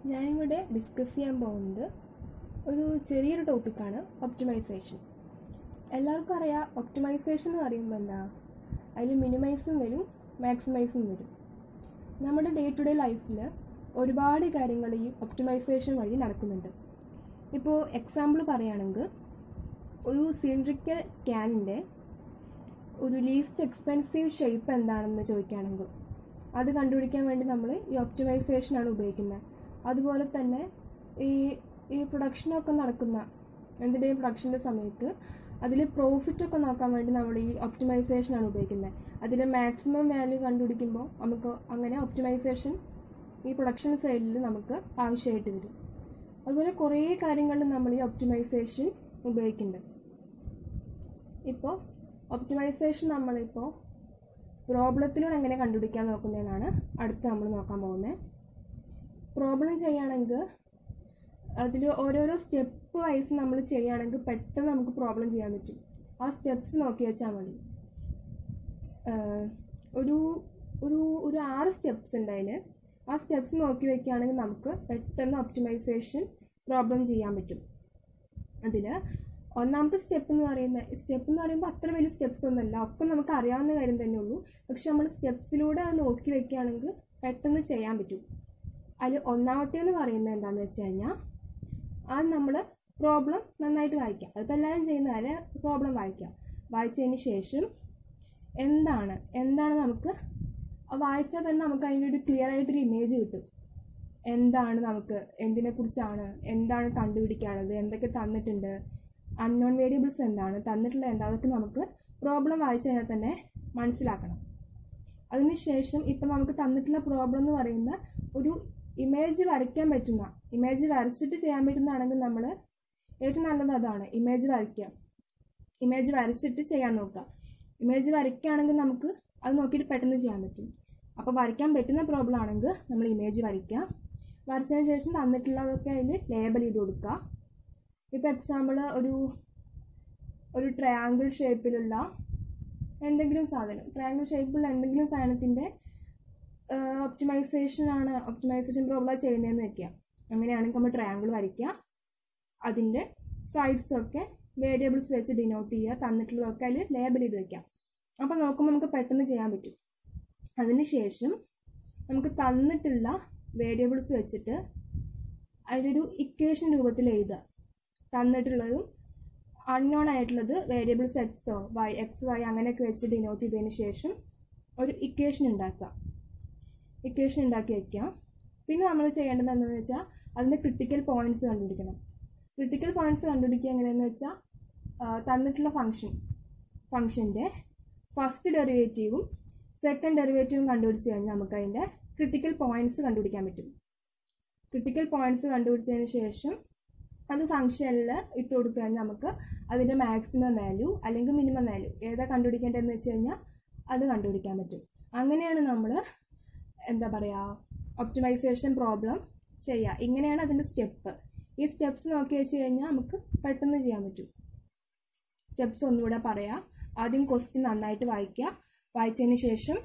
ഞാനിവിടെ ഡിസ്കസ് ചെയ്യാൻ പോകുന്നത് ഒരു ചെറിയൊരു ടോപ്പിക്കാണ് ഒപ്റ്റിമൈസേഷൻ എല്ലാവർക്കും അറിയാം ഒപ്റ്റിമൈസേഷൻ എന്ന് പറയുമ്പോൾ എന്താ അതിൽ മിനിമൈസും വരും മാക്സിമൈസും വരും നമ്മുടെ ഡേ ടു ഡേ ലൈഫിൽ ഒരുപാട് കാര്യങ്ങൾ ഈ ഒപ്റ്റിമൈസേഷൻ വഴി നടക്കുന്നുണ്ട് ഇപ്പോൾ എക്സാമ്പിൾ പറയുകയാണെങ്കിൽ ഒരു സിലിണ്ടറിക്കൽ ക്യാനിൻ്റെ ഒരു ലീസ്റ്റ് എക്സ്പെൻസീവ് ഷേപ്പ് എന്താണെന്ന് ചോദിക്കുകയാണെങ്കിൽ അത് കണ്ടുപിടിക്കാൻ വേണ്ടി നമ്മൾ ഈ ഒപ്റ്റിമൈസേഷൻ ആണ് ഉപയോഗിക്കുന്നത് അതുപോലെ തന്നെ ഈ ഈ പ്രൊഡക്ഷനൊക്കെ നടക്കുന്ന എന്തിൻ്റെയും പ്രൊഡക്ഷൻ്റെ സമയത്ത് അതിൽ പ്രോഫിറ്റ് ഒക്കെ നോക്കാൻ വേണ്ടി നമ്മൾ ഈ ഒപ്റ്റിമൈസേഷൻ ആണ് ഉപയോഗിക്കുന്നത് അതിൻ്റെ മാക്സിമം വാല്യൂ കണ്ടുപിടിക്കുമ്പോൾ നമുക്ക് അങ്ങനെ ഒപ്റ്റിമൈസേഷൻ ഈ പ്രൊഡക്ഷൻ സൈഡിൽ നമുക്ക് ആവശ്യമായിട്ട് വരും അതുപോലെ കുറേ കാര്യങ്ങളിൽ നമ്മൾ ഈ ഒപ്റ്റിമൈസേഷൻ ഉപയോഗിക്കുന്നുണ്ട് ഇപ്പോൾ ഒപ്റ്റിമൈസേഷൻ നമ്മളിപ്പോൾ പ്രോബ്ലത്തിലൂടെ എങ്ങനെ കണ്ടുപിടിക്കാൻ നോക്കുന്നതെന്നാണ് അടുത്ത് നമ്മൾ നോക്കാൻ പോകുന്നത് പ്രോബ്ലം ചെയ്യുകയാണെങ്കിൽ അതിൽ ഓരോരോ സ്റ്റെപ്പ് വൈസ് നമ്മൾ ചെയ്യുകയാണെങ്കിൽ പെട്ടെന്ന് നമുക്ക് പ്രോബ്ലം ചെയ്യാൻ പറ്റും ആ സ്റ്റെപ്സ് നോക്കി വെച്ചാൽ മതി ആഹ് ഒരു ഒരു ഒരു ആറ് സ്റ്റെപ്സ് ഉണ്ട് അതിന് ആ സ്റ്റെപ്സ് നോക്കി വെക്കുകയാണെങ്കിൽ നമുക്ക് പെട്ടെന്ന് ഒപ്റ്റിമൈസേഷൻ പ്രോബ്ലം ചെയ്യാൻ പറ്റും അതിൽ ഒന്നാമത്തെ സ്റ്റെപ്പ് എന്ന് പറയുന്ന സ്റ്റെപ്പ് എന്ന് പറയുമ്പോൾ അത്ര വലിയ സ്റ്റെപ്സ് ഒന്നുമല്ല ഒക്കെ നമുക്ക് അറിയാവുന്ന കാര്യം തന്നെ ഉള്ളൂ പക്ഷെ നമ്മൾ സ്റ്റെപ്സിലൂടെ അത് നോക്കി വെക്കുകയാണെങ്കിൽ പെട്ടെന്ന് ചെയ്യാൻ പറ്റും അതിൽ ഒന്നാമത്തെ എന്ന് പറയുന്നത് എന്താണെന്ന് വെച്ച് കഴിഞ്ഞാൽ അത് നമ്മൾ പ്രോബ്ലം നന്നായിട്ട് വായിക്കാം അതിപ്പോൾ എല്ലാവരും ചെയ്യുന്ന കാര്യം പ്രോബ്ലം വായിക്കാം വായിച്ചതിന് ശേഷം എന്താണ് എന്താണ് നമുക്ക് ആ വായിച്ചാൽ തന്നെ നമുക്ക് അതിൻ്റെ ഒരു ക്ലിയർ ആയിട്ടൊരു ഇമേജ് കിട്ടും എന്താണ് നമുക്ക് എന്തിനെ കുറിച്ചാണ് എന്താണ് കണ്ടുപിടിക്കാനുള്ളത് എന്തൊക്കെ തന്നിട്ടുണ്ട് അൺനോൺ വേരിയബിൾസ് എന്താണ് തന്നിട്ടുള്ള എന്താ അതൊക്കെ നമുക്ക് പ്രോബ്ലം വായിച്ചു കഴിഞ്ഞാൽ തന്നെ മനസ്സിലാക്കണം അതിനുശേഷം ഇപ്പം നമുക്ക് തന്നിട്ടുള്ള പ്രോബ്ലം എന്ന് പറയുന്ന ഒരു ഇമേജ് വരയ്ക്കാൻ പറ്റുന്ന ഇമേജ് വരച്ചിട്ട് ചെയ്യാൻ പറ്റുന്നതാണെങ്കിൽ നമ്മൾ ഏറ്റവും നല്ലത് അതാണ് ഇമേജ് വരയ്ക്കുക ഇമേജ് വരച്ചിട്ട് ചെയ്യാൻ നോക്കുക ഇമേജ് വരയ്ക്കുകയാണെങ്കിൽ നമുക്ക് അത് നോക്കിയിട്ട് പെട്ടെന്ന് ചെയ്യാൻ പറ്റും അപ്പോൾ വരയ്ക്കാൻ പറ്റുന്ന പ്രോബ്ലം ആണെങ്കിൽ നമ്മൾ ഇമേജ് വരയ്ക്കുക വരച്ചതിന് ശേഷം തന്നിട്ടുള്ളതൊക്കെ അതിൽ ലേബൽ ചെയ്ത് കൊടുക്കുക ഇപ്പോൾ എക്സാമ്പിൾ ഒരു ഒരു ട്രയാങ്കിൾ ഷേപ്പിലുള്ള എന്തെങ്കിലും സാധനം ട്രയാങ്കിൾ ഷേപ്പിലുള്ള എന്തെങ്കിലും സാധനത്തിൻ്റെ ഒപ്റ്റിമൈസേഷൻ ആണ് ഒപ്റ്റിമൈസേഷൻ പ്രോബ്ലം ചെയ്യുന്നതെന്ന് വെക്കുക അങ്ങനെയാണെങ്കിൽ നമ്മൾ ട്രയാങ്കിൾ വരയ്ക്കുക അതിൻ്റെ സൈഡ്സ് ഒക്കെ വേരിയബിൾസ് വെച്ച് ഡിനോട്ട് ചെയ്യുക തന്നിട്ടുള്ളതൊക്കെ അതിൽ ലേബൽ ചെയ്ത് വെക്കാം അപ്പോൾ നോക്കുമ്പോൾ നമുക്ക് പെട്ടെന്ന് ചെയ്യാൻ പറ്റും അതിനുശേഷം നമുക്ക് തന്നിട്ടുള്ള വേരിയബിൾസ് വെച്ചിട്ട് അതിലൊരു ഇക്വേഷൻ രൂപത്തിൽ എഴുതുക തന്നിട്ടുള്ളതും അൺനോൺ ആയിട്ടുള്ളത് variables x or y x y അങ്ങനെയൊക്കെ വെച്ച് ഡിനോട്ട് ചെയ്തതിന് ശേഷം ഒരു ഇക്വേഷൻ ഉണ്ടാക്കുക ഇക്വേഷൻ ഉണ്ടാക്കി വയ്ക്കുക പിന്നെ നമ്മൾ ചെയ്യേണ്ടത് എന്താണെന്ന് വെച്ചാൽ അതിൻ്റെ ക്രിട്ടിക്കൽ പോയിന്റ്സ് കണ്ടുപിടിക്കണം ക്രിട്ടിക്കൽ പോയിന്റ്സ് കണ്ടുപിടിക്കുക എങ്ങനെയാണെന്ന് വെച്ചാൽ തന്നിട്ടുള്ള ഫംഗ്ഷൻ ഫംഗ്ഷൻ്റെ ഫസ്റ്റ് ഡെറിവേറ്റീവും സെക്കൻഡ് ഡെറിവേറ്റീവും കണ്ടുപിടിച്ച് കഴിഞ്ഞാൽ നമുക്ക് അതിൻ്റെ ക്രിട്ടിക്കൽ പോയിന്റ്സ് കണ്ടുപിടിക്കാൻ പറ്റും ക്രിട്ടിക്കൽ പോയിന്റ്സ് കണ്ടുപിടിച്ചതിന് ശേഷം അത് ഫംഗ്ഷനിൽ ഇട്ട് കൊടുത്തു കഴിഞ്ഞാൽ നമുക്ക് അതിൻ്റെ മാക്സിമം വാല്യൂ അല്ലെങ്കിൽ മിനിമം വാല്യൂ ഏതാ കണ്ടുപിടിക്കേണ്ടതെന്ന് വെച്ച് കഴിഞ്ഞാൽ അത് കണ്ടുപിടിക്കാൻ പറ്റും അങ്ങനെയാണ് നമ്മൾ എന്താ പറയുക ഒപ്റ്റിമൈസേഷൻ പ്രോബ്ലം ചെയ്യുക ഇങ്ങനെയാണ് അതിൻ്റെ സ്റ്റെപ്പ് ഈ സ്റ്റെപ്സ് നോക്കി വെച്ച് കഴിഞ്ഞാൽ നമുക്ക് പെട്ടെന്ന് ചെയ്യാൻ പറ്റും സ്റ്റെപ്സ് ഒന്നുകൂടെ പറയാം ആദ്യം ക്വസ്റ്റ്യൻ നന്നായിട്ട് വായിക്കുക വായിച്ചതിന് ശേഷം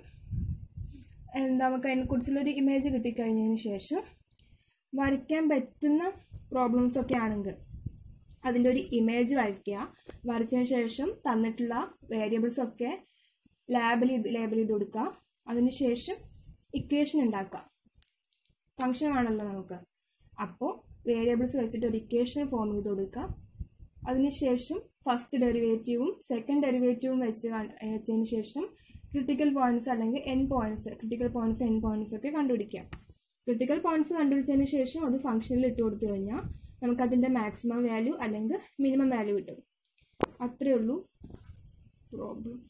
എന്താ നമുക്ക് അതിനെക്കുറിച്ചുള്ളൊരു ഇമേജ് കിട്ടിക്കഴിഞ്ഞതിന് ശേഷം വരയ്ക്കാൻ പറ്റുന്ന പ്രോബ്ലംസ് ഒക്കെ ആണെങ്കിൽ അതിൻ്റെ ഒരു ഇമേജ് വരയ്ക്കുക വരച്ചതിന് ശേഷം തന്നിട്ടുള്ള വേരിയബിൾസ് ഒക്കെ ലേബൽ ചെയ്ത് ലേബൽ ചെയ്ത് കൊടുക്കുക അതിനുശേഷം ഇക്വേഷൻ ഉണ്ടാക്കുക ഫങ്ഷൻ ആണല്ലോ നമുക്ക് അപ്പോൾ വേരിയബിൾസ് വെച്ചിട്ട് ഒരു ഇക്വേഷൻ ഫോം ചെയ്ത് കൊടുക്കുക അതിനുശേഷം ഫസ്റ്റ് ഡെറിവേറ്റീവും സെക്കൻഡ് ഡെറിവേറ്റീവും വെച്ച് വെച്ചതിന് ശേഷം ക്രിട്ടിക്കൽ പോയിന്റ്സ് അല്ലെങ്കിൽ end points critical points end points ഒക്കെ കണ്ടുപിടിക്കുക ക്രിട്ടിക്കൽ പോയിന്റ്സ് കണ്ടുപിടിച്ചതിന് ശേഷം അത് ഫംഗ്ഷനിൽ ഇട്ട് കൊടുത്തു കഴിഞ്ഞാൽ നമുക്ക് അതിൻ്റെ മാക്സിമം വാല്യൂ അല്ലെങ്കിൽ മിനിമം വാല്യൂ കിട്ടും അത്രയേ ഉള്ളൂ പ്രോബ്ലം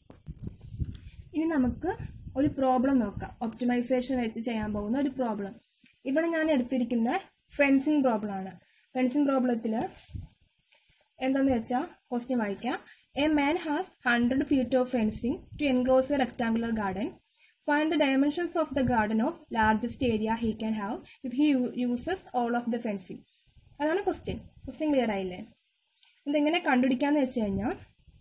ഇനി നമുക്ക് ഒരു പ്രോബ്ലം നോക്കാം ഒപ്റ്റിമൈസേഷൻ വെച്ച് ചെയ്യാൻ പോകുന്ന ഒരു പ്രോബ്ലം ഇവിടെ ഞാൻ എടുത്തിരിക്കുന്ന ഫെൻസിങ് പ്രോബ്ലം ആണ് ഫെൻസിങ് പ്രോബ്ലത്തിൽ എന്താണെന്ന് വെച്ചാൽ ക്വസ്റ്റ്യൻ വായിക്കാം a man has hundred feet of fencing to enclose a rectangular garden find the dimensions of the garden of largest area he can have if he uses all of the fencing അതാണ് question question clear ആയില്ലേ ഇതെങ്ങനെ കണ്ടുപിടിക്കാന്ന് വെച്ച് കഴിഞ്ഞാൽ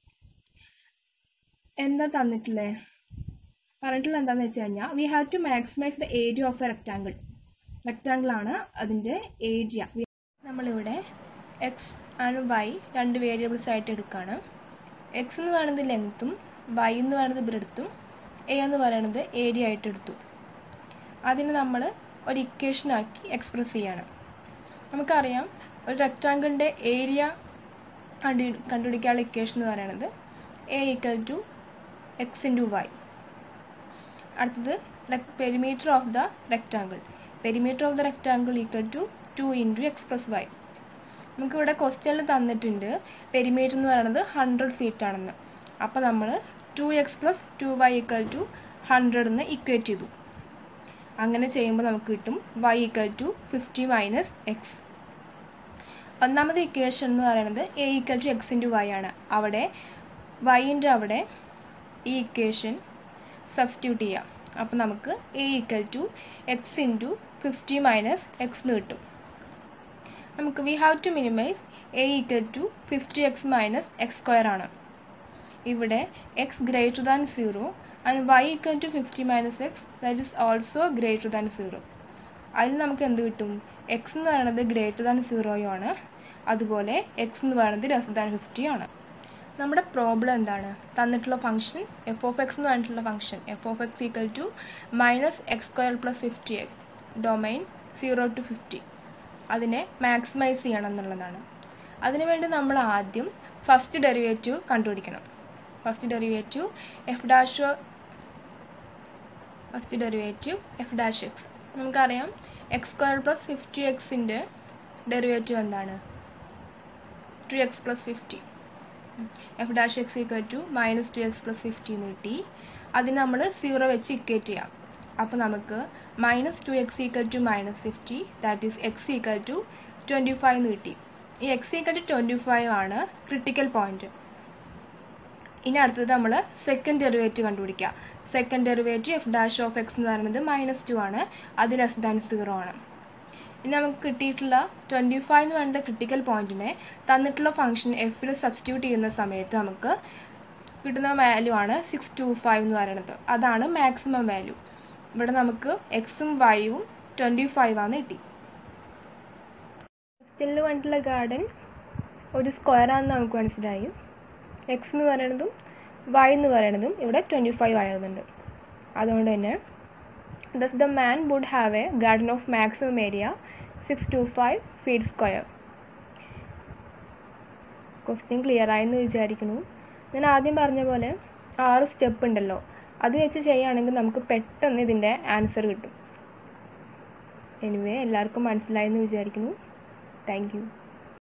എന്താ തന്നിട്ടുള്ളത് പറഞ്ഞിട്ടുള്ളത് എന്താണെന്ന് വെച്ച് കഴിഞ്ഞാൽ we have to maximise the area of a rectangle rectangle ആണ് അതിൻ്റെ ഏരിയ നമ്മളിവിടെ എക്സ് ആൻഡ് വൈ രണ്ട് വേരിയബിൾസ് ആയിട്ട് എടുക്കുകയാണ് എക്സ് എന്ന് പറയുന്നത് ലെങ്ത്തും വൈ എന്ന് പറയുന്നത് ബ്രെഡ്ത്തും എ എന്ന് പറയുന്നത് ഏരിയ ആയിട്ട് എടുത്തു അതിന് നമ്മൾ ഒരു ഇക്വേഷനാക്കി എക്സ്പ്രസ് ചെയ്യാണ് നമുക്കറിയാം ഒരു റെക്റ്റാങ്കിളിൻ്റെ ഏരിയ കണ്ടു കണ്ടുപിടിക്കാനുള്ള ഇക്വേഷൻ എന്ന് പറയുന്നത് A equal to x into y അടുത്തത് perimeter of the rectangle perimeter of the rectangle equal to two into x plus y നമുക്കിവിടെ ക്വസ്റ്റ്യനിൽ തന്നിട്ടുണ്ട് പെരിമീറ്റർ എന്ന് പറയുന്നത് ഹൺഡ്രഡ് ഫീറ്റ് ആണെന്ന് അപ്പോൾ നമ്മൾ two x plus two y equal to hundred എന്ന് ഇക്വേറ്റ് ചെയ്തു അങ്ങനെ ചെയ്യുമ്പോൾ നമുക്ക് കിട്ടും y equal to fifty minus x ഒന്നാമത്തെ ഇക്വേഷൻ എന്ന് പറയുന്നത് A equal to x into y ആണ് അവിടെ വൈൻ്റെ അവിടെ ഈ ഇക്വേഷൻ സബ്സ്റ്റിറ്റ്യൂട്ട് ചെയ്യാം അപ്പോൾ നമുക്ക് A equal to x into fifty minus x എന്ന് കിട്ടും നമുക്ക് we have to minimise A equal to fifty x minus x square ആണ് ഇവിടെ x greater than zero and y equal to fifty minus x that is also greater than zero അതിൽ നമുക്ക് എന്ത് കിട്ടും X എന്ന് പറയുന്നത് ഗ്രേറ്റർ ദാൻ സീറോയും ആണ് അതുപോലെ എക്സ് എന്ന് പറയുന്നത് ലെസ് ദാൻ ഫിഫ്റ്റി ആണ് നമ്മുടെ പ്രോബ്ലം എന്താണ് തന്നിട്ടുള്ള ഫംഗ്ഷൻ എഫ് ഓഫ് എക്സ് എന്ന് പറഞ്ഞിട്ടുള്ള function f of x equal to minus x square plus fifty x domain zero to fifty അതിനെ മാക്സിമൈസ് ചെയ്യണം എന്നുള്ളതാണ് അതിനുവേണ്ടി നമ്മൾ ആദ്യം ഫസ്റ്റ് ഡെറിവേറ്റീവ് കണ്ടുപിടിക്കണം first derivative f dash first derivative f dash x നമുക്കറിയാം എക്സ് സ്ക്വയർ പ്ലസ് ഫിഫ്റ്റി എക്സിൻ്റെ derivative എന്താണ് two x plus fifty f dash x equal to minus two x plus fifty എന്ന് കിട്ടി അതിന് നമ്മൾ സീറോ വെച്ച് equate ചെയ്യാം അപ്പോൾ നമുക്ക് minus two x equal to minus fifty that is x equal to twenty five എന്ന് കിട്ടി ഈ x equal to twenty five ആണ് ക്രിട്ടിക്കൽ പോയിന്റ് ഇനി അടുത്തത് നമ്മൾ സെക്കൻഡ് ഡെറിവേറ്റീവ് കണ്ടുപിടിക്കുക second derivative f dash of x എന്ന് പറയുന്നത് മൈനസ് ടു ആണ് അത് ലെസ് ദാൻ സീറോ ആണ് ഇനി നമുക്ക് കിട്ടിയിട്ടുള്ള ട്വൻറ്റി ഫൈവ് എന്ന് പറയുന്ന ക്രിട്ടിക്കൽ പോയിന്റിനെ തന്നിട്ടുള്ള ഫംഗ്ഷൻ എഫിൽ സബ്സ്റ്റിറ്റ്യൂട്ട് ചെയ്യുന്ന സമയത്ത് നമുക്ക് കിട്ടുന്ന വാല്യൂ ആണ് സിക്സ് ടു ഫൈവ് എന്ന് പറയുന്നത് അതാണ് മാക്സിമം വാല്യൂ ഇവിടെ നമുക്ക് എക്സും വൈയും ട്വൻറ്റി ഫൈവ് ആണ് കിട്ടി ക്വസ്റ്റ്യനിൽ വേണ്ടിയിട്ടുള്ള ഗാർഡൻ ഒരു സ്ക്വയർ ആണെന്ന് നമുക്ക് മനസ്സിലായി എക്സ് എന്ന് പറയുന്നതും വൈ എന്ന് പറയുന്നതും ഇവിടെ ട്വൻറ്റി ഫൈവ് ആയതുണ്ട് അതുകൊണ്ട് തന്നെ thus the man would have a garden of maximum area six two five feet square question clear ആയെന്ന് വിചാരിക്കുന്നു ഞാൻ ആദ്യം പറഞ്ഞ പോലെ ആറ് സ്റ്റെപ്പ് ഉണ്ടല്ലോ അത് വെച്ച് ചെയ്യുകയാണെങ്കിൽ നമുക്ക് പെട്ടെന്ന് ഇതിൻ്റെ ആൻസർ കിട്ടും എനിവേ എല്ലാവർക്കും മനസ്സിലായെന്ന് വിചാരിക്കുന്നു താങ്ക് യു